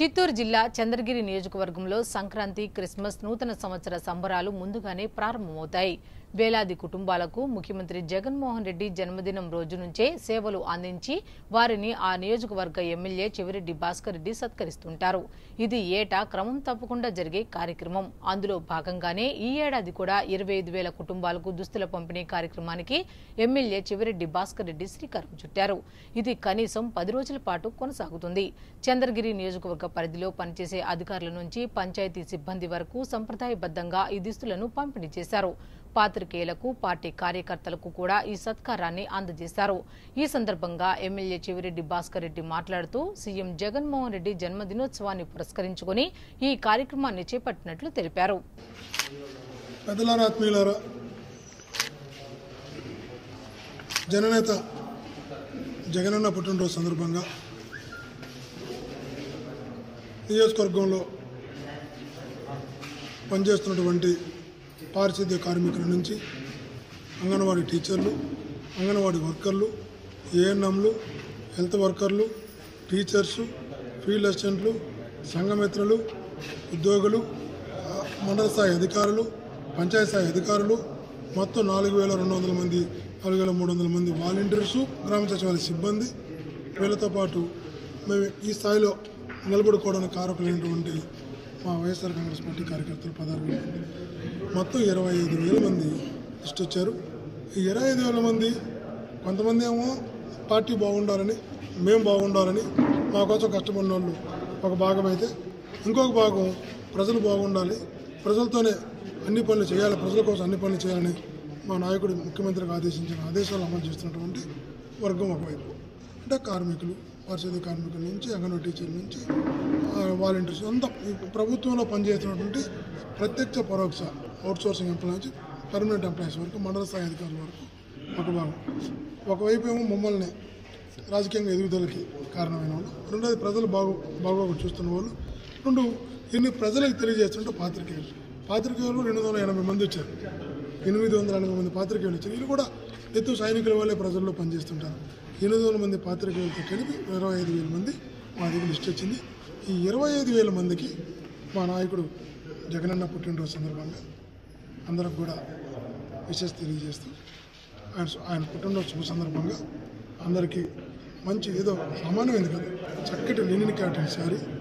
చిత్తూరు జిల్లా చంద్రగిరి నియోజకవర్గంలో సంక్రాంతి క్రిస్మస్ నూతన సంవత్సర సంబరాలు ముందుగానే ప్రారంభమవుతాయి వేలాది కుటుంబాలకు ముఖ్యమంత్రి జగన్మోహన్ రెడ్డి జన్మదినం రోజు నుంచే సేవలు అందించి వారిని ఆ నియోజకవర్గ ఎమ్మెల్యే చెవిరెడ్డి భాస్కర్ రెడ్డి సత్కరిస్తుంటారు ఇది ఏటా క్రమం తప్పకుండా జరిగే కార్యక్రమం అందులో భాగంగానే ఈ ఏడాది కూడా ఇరవై ఐదు వేల కుటుంబాలకు దుస్తుల పంపిణీ కార్యక్రమానికి ఎమ్మెల్యే చెవిరెడ్డి భాస్కర్ రెడ్డి శ్రీకారం చుట్టారు ఇది కనీసం పది రోజుల పాటు కొనసాగుతుంది చంద్రగిరి నియోజకవర్గ పరిధిలో పనిచేసే అధికారుల నుంచి పంచాయతీ సిబ్బంది వరకు సంప్రదాయబద్ధంగా ఈ దుస్తులను పంపిణీ చేశారు పాత్రికేయులకు పార్టీ కార్యకర్తలకు కూడా ఈ సత్కారాన్ని అందజేశారు ఈ సందర్భంగా ఎమ్మెల్యే చెవిరెడ్డి భాస్కర్ రెడ్డి మాట్లాడుతూ సీఎం జగన్మోహన్ రెడ్డి జన్మదినోత్సవాన్ని పురస్కరించుకుని ఈ కార్యక్రమాన్ని చేపట్టినట్లు తెలిపారు పెద్దలారా ఆత్మీయులారా జననేత జగనన్న పుట్టినరోజు సందర్భంగా నియోజకవర్గంలో పనిచేస్తున్నటువంటి పారిశుద్ధ్య కార్మికుల నుంచి అంగన్వాడీ టీచర్లు అంగన్వాడీ వర్కర్లు ఏఎన్ఎంలు హెల్త్ వర్కర్లు టీచర్సు ఫీల్డ్ అసిస్టెంట్లు సంఘమిత్రులు ఉద్యోగులు ఆ, మండల స్థాయి అధికారులు పంచాయతీ స్థాయి అధికారులు మొత్తం నాలుగు వేల రెండు వందల మంది నాలుగు వేల మూడు వందల మంది వాలంటీర్సు గ్రామ సచివాలయ సిబ్బంది వీళ్ళతో పాటు మేము ఈ స్థాయిలో నిలబడుకోవడానికి కారకులైనటువంటి మా వైఎస్ఆర్ కాంగ్రెస్ పార్టీ కార్యకర్తలు పదహారు వేల మంది మొత్తం ఇరవై ఐదు వేల మంది లిస్ట్ వచ్చారు ఈ ఇరవై ఐదు వేల మంది కొంతమంది ఏమో పార్టీ బాగుండాలని మేము బాగుండాలని మా కోసం కష్టపడిన వాళ్ళు ఒక భాగం అయితే ఇంకొక భాగం ప్రజలు బాగుండాలి ప్రజలతోనే అన్ని పనులు చేయాలి ప్రజల కోసం అన్ని పనులు చేయాలని మా నాయకుడు ముఖ్యమంత్రికి ఆదేశించిన ఆదేశాలు అమలు చేస్తున్నటువంటి వర్గం ఒకవైపు అంటే కార్మికులు పారిశుద్ధ్య కార్మికుల నుంచి అంగన్వాడీ టీచర్ల నుంచి ఆ, వాలంటీర్స్ అంతా ఈ ప్రభుత్వంలో పనిచేస్తున్నటువంటి ప్రత్యక్ష పరోక్ష అవుట్సోర్సింగ్ ఎంప్లాయ్ నుంచి పర్మనెంట్ ఎంప్లాయీస్ వరకు మండల స్థాయి అధికారుల వరకు ఒక భాగం ఒకవైపు ఏమో మమ్మల్ని రాజకీయంగా ఎదుగుదలకి కారణమైన వాళ్ళు రెండోది ప్రజలు బాగు బాగోగు చూస్తున్న వాళ్ళు రెండు ఇన్ని ప్రజలకు తెలియజేస్తుంటే పాత్రికేయులు పాత్రికేయులు రెండు వందల ఎనభై మంది వచ్చారు ఎనిమిది వందల ఎనభై మంది పాత్రికేయులు వచ్చారు వీళ్ళు కూడా ఎత్తు సైనికుల వల్లే ప్రజల్లో పనిచేస్తుంటారు ఎనిమిది వందల మంది పాత్రికేయులతో కలిపి ఇరవై ఐదు వేల మంది మా దగ్గర లిస్ట్ వచ్చింది ఈ ఇరవై ఐదు వేల మందికి మా నాయకుడు జగనన్న పుట్టినరోజు సందర్భంగా అందరికి కూడా విశేష తెలియజేస్తూ ఆయన ఆయన పుట్టినరోజు శుభ సందర్భంగా అందరికీ మంచి ఏదో సామాన్యమైంది కదా చక్కటి లినిన్ క్యాటరింగ్ శారీ